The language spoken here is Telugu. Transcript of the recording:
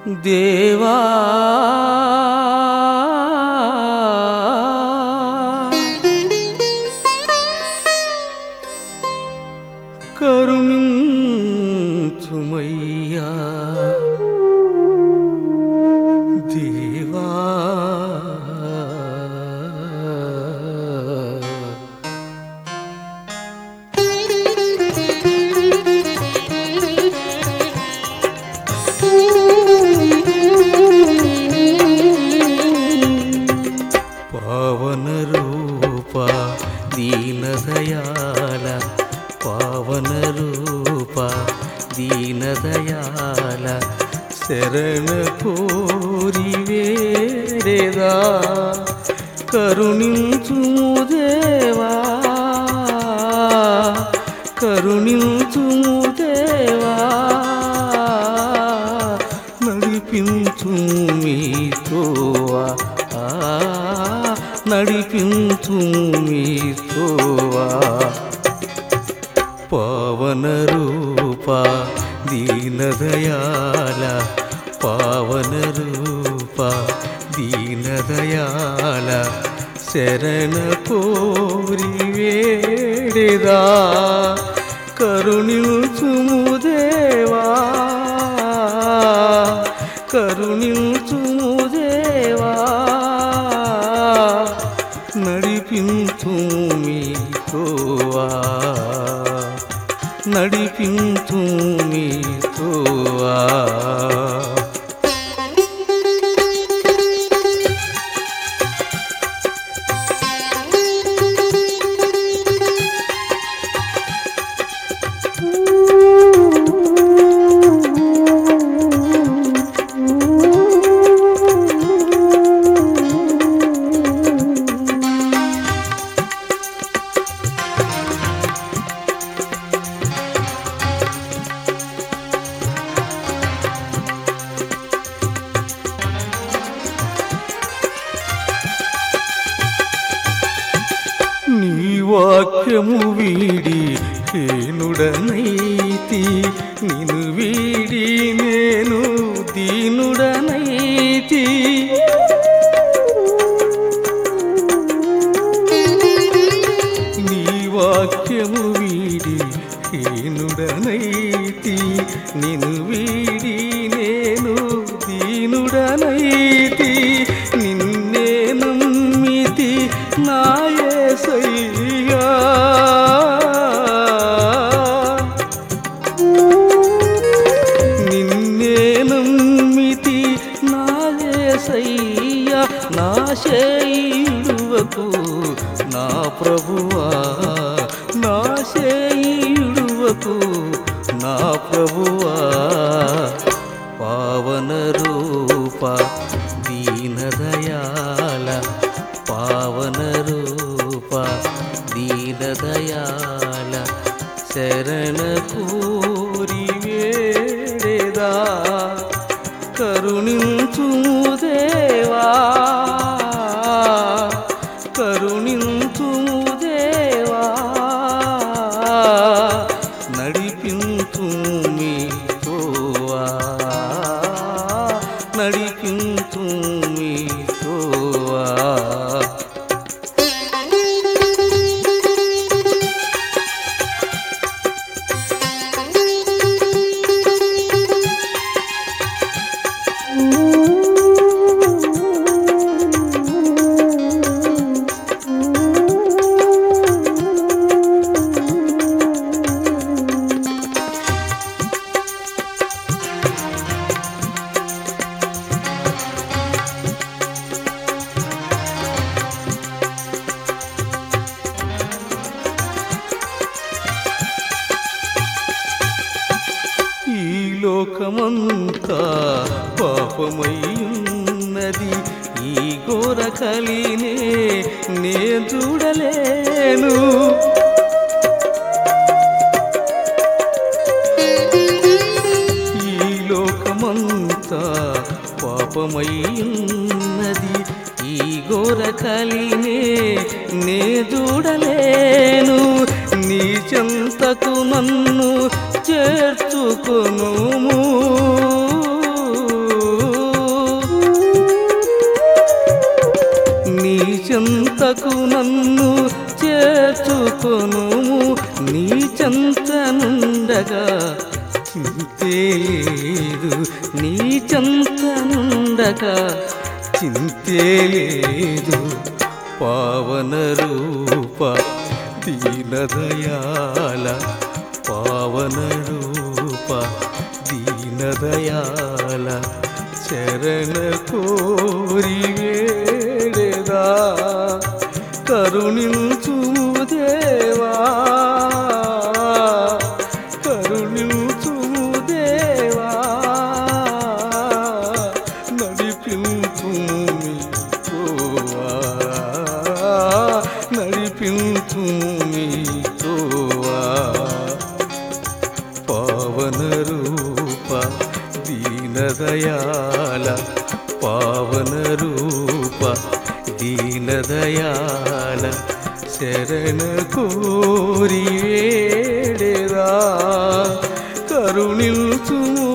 దేవా కరుణించుమయ్యా దేవా పావన రూప దీనదయాల పావన రూప దీనదయాల శరణ కోరి వేరేదా కరుణించుము దేవా కరుణించుము దేవా నడిపించు మీతోవా ఆ, నడిపించు మీతోవా పవన రూప దీనదయాల పవన రూప దీనదయాల శరణ కోరి వేడేదా కరుణించుము దేవా కరుణించుము దేవా నడిపించు మీతోవా నడిపించు మీతోవా నీ వాక్యము వీడి హీనుడనైతి నిన్ను వీడి నేను దీనుడనైతి నీ వాక్యము వీడి హీనుడనైతి నిన్ను వీడి నేను దీనుడనైతి నిన్నే నమ్మితి నాయసయ్యా నిన్నే నమ్మితి నాయసయ్యా నా చేయుడువకు నా ప్రభువా నా చేయుడువకు నా ప్రభువా పావన రూప దీనదయాల పావన రూప దీనదయాల శరణ కోరి వేడేదా కరుణించుము దేవా కరుణించుము దేవా నడిపించు మీతోవా నడిపించు మీతోవా ఈ లోకమంతా పాపమయ్యున్నది ఈ ఘోర కలినే నే చూడలేను ఈ లోకమంతా పాపమయ్యున్నది ఈ ఘోర కలినే నే చూడలేను నీ చెంతకు నన్ను చేర్చుకొనుము చెంతకు నన్ను చేర్చుకొను నీ చెంతనుండగా చింతే లేదు నీ చెంతనుండగా చింతే లేదు పావన రూప దీనదయాల పావన రూప దీనదయాల శరణ కోరి వేడేదా కరుణించు దేవా కరుణించు దేవా నడిపించు మీ తోవా నడిపించు మీ తోవా పావన రూప దీనదయాల పావన రూప దీనదయాల శరణ కోరి వేడేరా కరుణించు